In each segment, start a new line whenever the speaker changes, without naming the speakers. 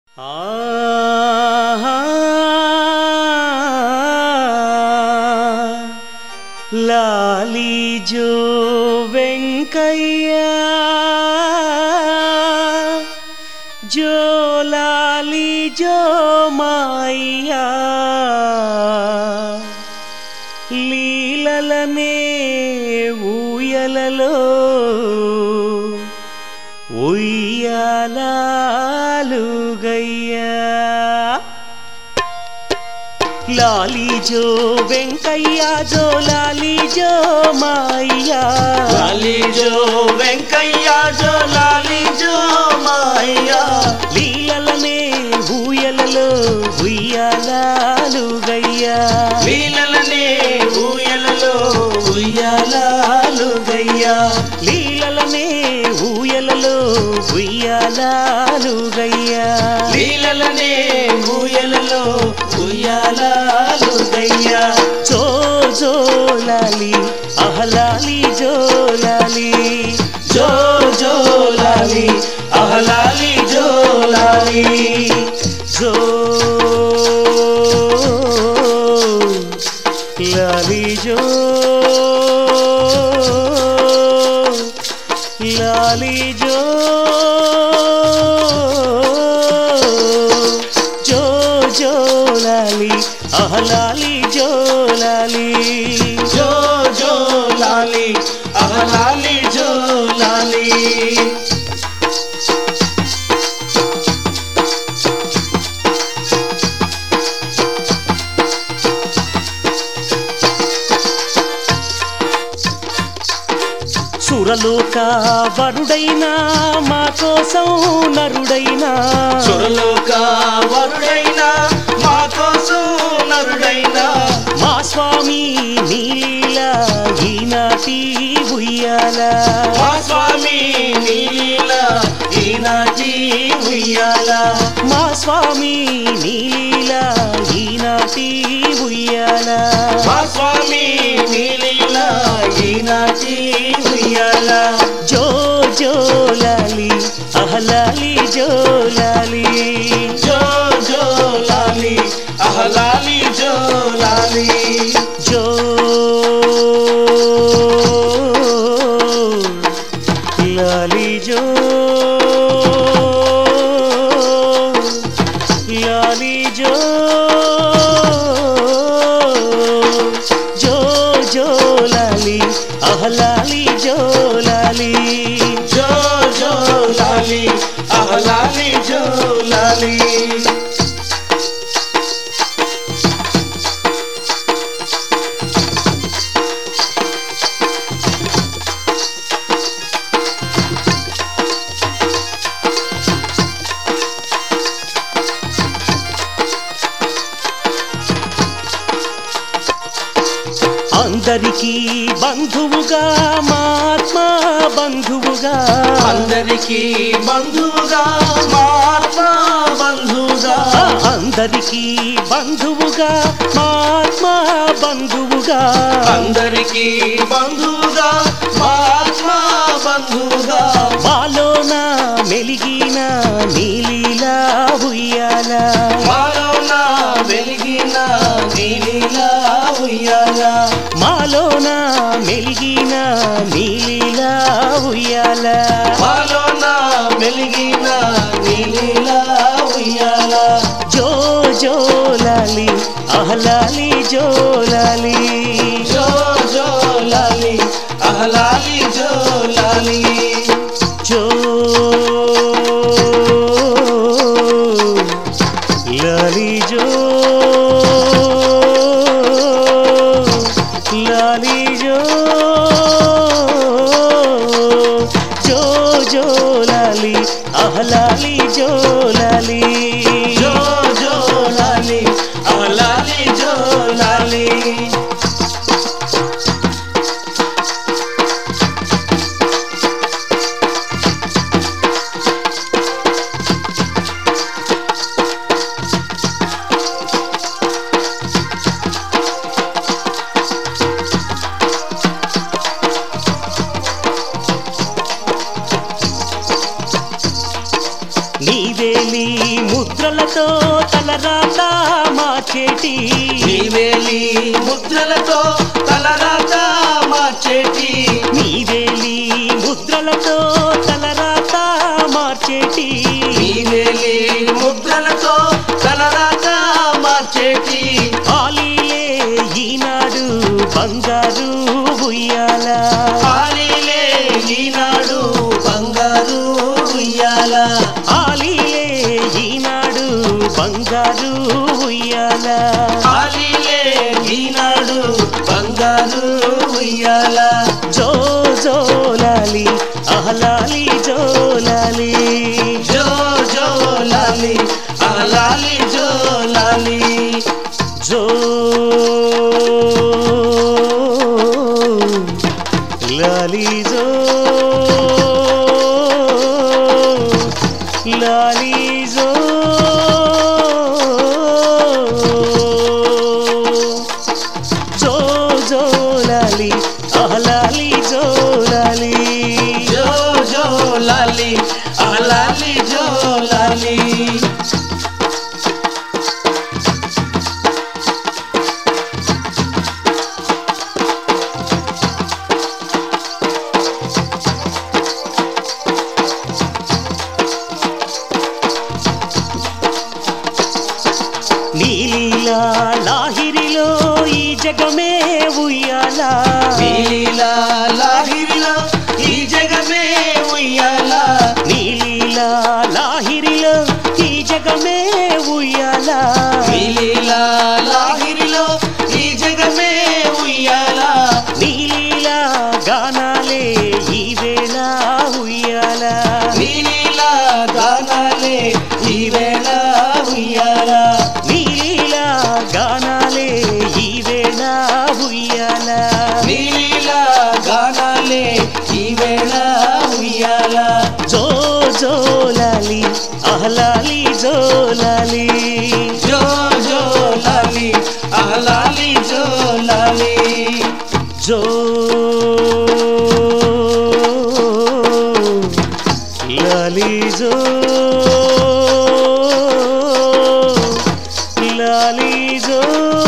లాలి జో వెంకయ్య జో లాలి జో మాయ్యా లీలలనే ఊయలలో ఉయ్యాలుగయ్యా లాలి జో వెంకయ్య జో లాలి జో మాయ్యా
లాలి జో వెంకయ్య జో లాలి జో మాయ్యా
లీలలనే ఊయలలో ఉయ్యాలుగయ్యా
లీలలనే ఊయలలో ఉయ్యాలాలుగయ్యా
లీలలనే ఊయలలో ఉయ్యాలుగయ్యా
లీలలనే ఊయలలో ఉయ్యాలాలుగయ్యా
జో జో లాలి అహలాలి జో లాలి
జో జో లాలి అహలాలి జో లాలి
జో లాలి జో లాలి జో జో జో లాలి అహలాలి జో లాలి
జో జో లాలి అహలాలి జో లాలి
సురలోక వరుడైనా మా కోసం నరుడైనా
సురలోక వరుడైనా మా కోసం నరుడైనా
మా స్వామి నీలీలా ఈనాటి ఉయ్యాల
మా స్వామి నీలీల ఈనాటి ఉయ్యాల
మా స్వామి నీలీలా ఈనాటి ఉయ్యాల
మా స్వామి నీలీల ఈనాటి ఉయ్యాల
జో జో లాలి అహలాలి జో లాలి
జో జో లాలి అహలాలి జో లాలి
జో లాలి జో లాలి జో జో జో లాలి అహలాలి జో లాలి
జో జో లాలి అహలాలి జో లాలి
అందరికీ బంధువుగా మా ఆత్మ బంధువుగా
అందరికీ బంధువుగా మా ఆత్మ బంధువుగా
ఆ అందరికీ బంధువుగా మా ఆత్మ బంధువుగా
అందరికీ బంధువుగా మా ఆత్మ బంధువుగా
మాలోన మెలిగిన నీలీలా ఉయ్యాల
మాలోన వెలిగిన నీలిలా ఉయ్యాల
మాలోన మెలిగిన నీలీలా ఉయ్యాల
మాలోన వెలిగిన నీలిలా ఉయ్యాల
జో జో లాలి అహలాలి జో లాలి
జో జో లాలి అహలాలి జో లాలి
జో లాలి జో లాలి జో జో జో లాలి అహలాలి జో లాలి
జో జో లాలి అహలాలి జో లాలి
నీవేలి ముద్దు ముద్రలతో తలరాత మార్చేటి
నీవేలి ముద్రలతో తలరాత మార్చేటి
నీవేలి ముద్రలతో తలరాత మార్చేటి
నీవేలి ముద్రలతో తలరాత మార్చేటి
ఆలీలే ఈనాడు బంగారు ఉయ్యాల
ఆలీలే ఈనాడు బంగారు ఉయ్యాల
ఆలీలే ఈనాడు బంగారు ఉయ్యాల
ఆలీలే ఈనాడు బంగారు ఉయ్యాల
జో జోలాలి అహలాలి జోలాలి
జో జో లాలి ఆ లాలి జో లాలి
జో లాలి జో లాలి జో జో జో లాలి అహలాలి జో లాలి
జో జో లాలి ఆ లాలి జో లాలి
నీలీలా లాహిరిలో ఈ జగమే ఉయ్యాలా
నీలీలా లాహిరిలో ఈ జగమే ఉయ్యాల
నీలీలా లాహిరిలో ఈ జగమే ఉయ్యాలా
నీలీలా లాహిరిలో ఈ జగమే ఉయ్యాల
నీలీలా గానాలే ఈ వేళ ఉయ్యాలా
నీలీలా గానాలే ఈ వేళ ఉయ్యాల
నీలీలా గానాలే ఈ వేళ ఉయ్యాలా
నీలీలా గానాలే ఈ వేళ ఉయ్యాల
జో జోలాలి అహలాలి జోలాలి
జో జో లాలి ఆ లాలి జో లాలి
జో లాలి జో లాలి జో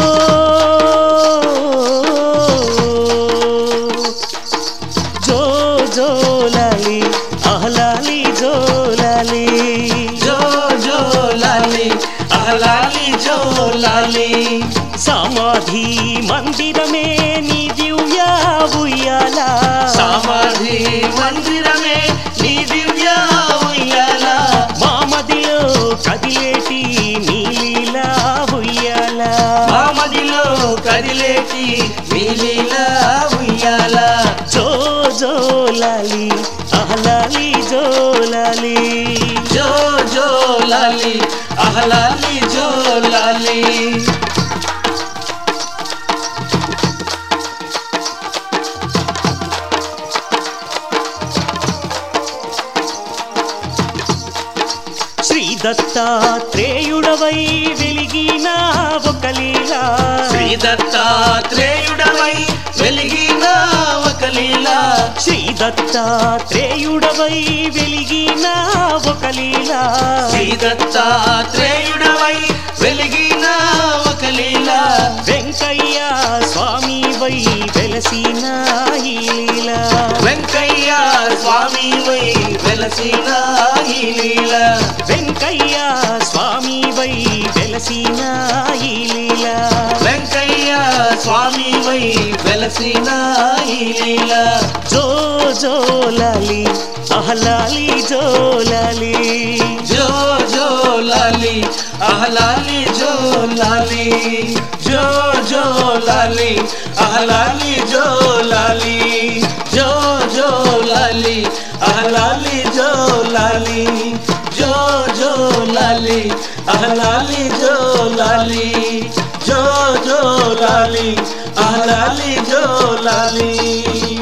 జో జో లాలి అహలాలి జో లాలి
జో జో లాలి ఆ లాలి జో లాలి
సమాధి మందిరమే నీ దివ్య ఉయ్యాలా
సమాధి మందిరమే నీ దివ్య ఉయ్యాల
మామదిలో కదిలేటి నీలీలా ఉయ్యాలా
మామదిలో కదిలేటి నీలీలా ఉయ్యాల
జో జో లాలి అహలాలి జో లాలి
జో జో లాలి అహలాలి జో లాలి
శ్రీ దత్తాత్రేయుడవై వెలిగిన ఒక లీలా
శ్రీ దత్తాత్రేయుడవై వెలిగిన ఒక లీలా
శ్రీ దత్తాత్రేయుడవై వెలిగిన ఒక లీలా
శ్రీ దత్తాత్రేయుడవై వెలిగిన ఒక లీలా
వెంకయ్య స్వామి వై వెలసిన ఈ లీలా
వెంకయ్య స్వామి వై వెలసిన ఈ లీల
వెంకయ్య స్వామి వై వెలసిన ఈ లీలా
వెంకయ్య స్వామి వై వెలసిన ఈ లీల
జో జోలాలి అహలాలి జోలాలి
జో జో లాలి అహలాలి జో లాలి జో జో లాలి అహలాలి జో లాలి జో జో లాలి అహలాలి జో లాలి జో జో లాలి అహలాలి జో లాలి జో జో లాలి అహలాలి జో లాలి